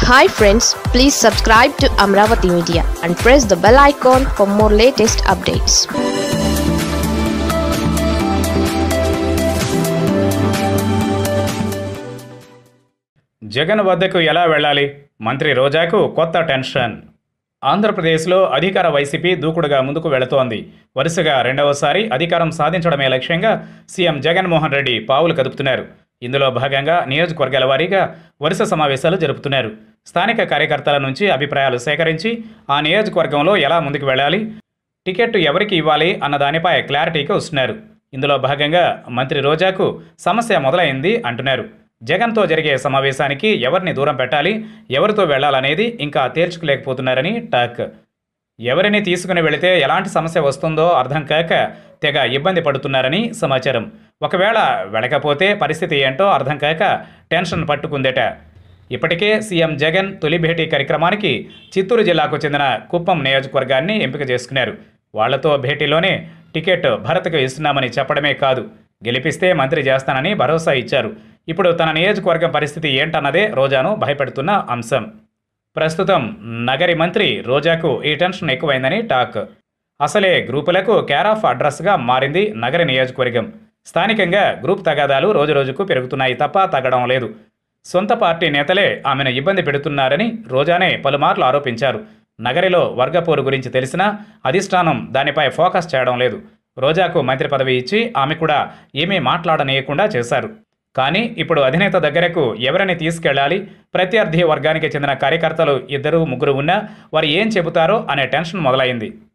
hi friends please subscribe to Amaravati media and press the bell icon for more latest updates Jagan వద్దకు ఎలా వెళ్ళాలి మంత్రి రోజాకు కొత్త టెన్షన్ ఆంధ్రప్రదేశ్లో అధికార వైసీపీ దూకుడుగా ముందుకు వెళుతోంది వరుసగా రెండవసారి అధికారం సాధించడమే లక్ష్యంగా సీఎం జగన్మోహన్ రెడ్డి పావులు కదుపుతున్నారు ఇందులో భాగంగా నియోజకవర్గాల వారీగా వరుస సమావేశాలు జరుపుతున్నారు స్థానిక కార్యకర్తల నుంచి అభిప్రాయాలు సేకరించి ఆ నియోజకవర్గంలో ఎలా ముందుకు వెళ్ళాలి టికెట్ ఎవరికి ఇవ్వాలి అన్న దానిపై క్లారిటీకి వస్తున్నారు ఇందులో భాగంగా మంత్రి రోజాకు సమస్య మొదలైంది అంటున్నారు జగన్తో జరిగే సమావేశానికి ఎవరిని దూరం పెట్టాలి ఎవరితో వెళ్లాలనేది ఇంకా తేల్చుకోలేకపోతున్నారని టాక్ ఎవరిని తీసుకుని వెళితే ఎలాంటి సమస్య వస్తుందో అర్థం కాక తెగ ఇబ్బంది పడుతున్నారని సమాచారం ఒకవేళ వెళ్ళకపోతే పరిస్థితి ఏంటో అర్థం కాక టెన్షన్ పట్టుకుందట ఇప్పటికే సీఎం జగన్ తొలి భేటీ కార్యక్రమానికి చిత్తూరు జిల్లాకు చెందిన కుప్పం నియోజకవర్గాన్ని ఎంపిక చేసుకున్నారు వాళ్లతో భేటీలోనే టికెట్ భరత్కు ఇస్తున్నామని చెప్పడమే కాదు గెలిపిస్తే మంత్రి చేస్తానని భరోసా ఇచ్చారు ఇప్పుడు తన నియోజకవర్గం పరిస్థితి ఏంటన్నదే రోజాను భయపెడుతున్న అంశం ప్రస్తుతం నగరి మంత్రి రోజాకు ఈ టెన్షన్ ఎక్కువైందని టాక్ అసలే గ్రూపులకు కేర్ ఆఫ్ అడ్రస్గా మారింది నగరి నియోజకవర్గం స్థానికంగా గ్రూప్ తగాదాలు రోజురోజుకు పెరుగుతున్నాయి తప్ప తగ్గడం లేదు సొంత పార్టీ నేతలే ఆమెను ఇబ్బంది పెడుతున్నారని రోజానే పలుమార్లు ఆరోపించారు నగరిలో వర్గపోరు గురించి తెలిసినా అధిష్టానం దానిపై ఫోకస్ చేయడం లేదు రోజాకు మంత్రి పదవి ఇచ్చి ఆమె కూడా ఏమీ మాట్లాడనీయకుండా చేశారు కానీ ఇప్పుడు అధినేత దగ్గరకు ఎవరిని తీసుకెళ్లాలి ప్రత్యర్థి వర్గానికి చెందిన కార్యకర్తలు ఇద్దరు ముగ్గురు ఉన్నా వారు ఏం చెబుతారో అనే టెన్షన్ మొదలైంది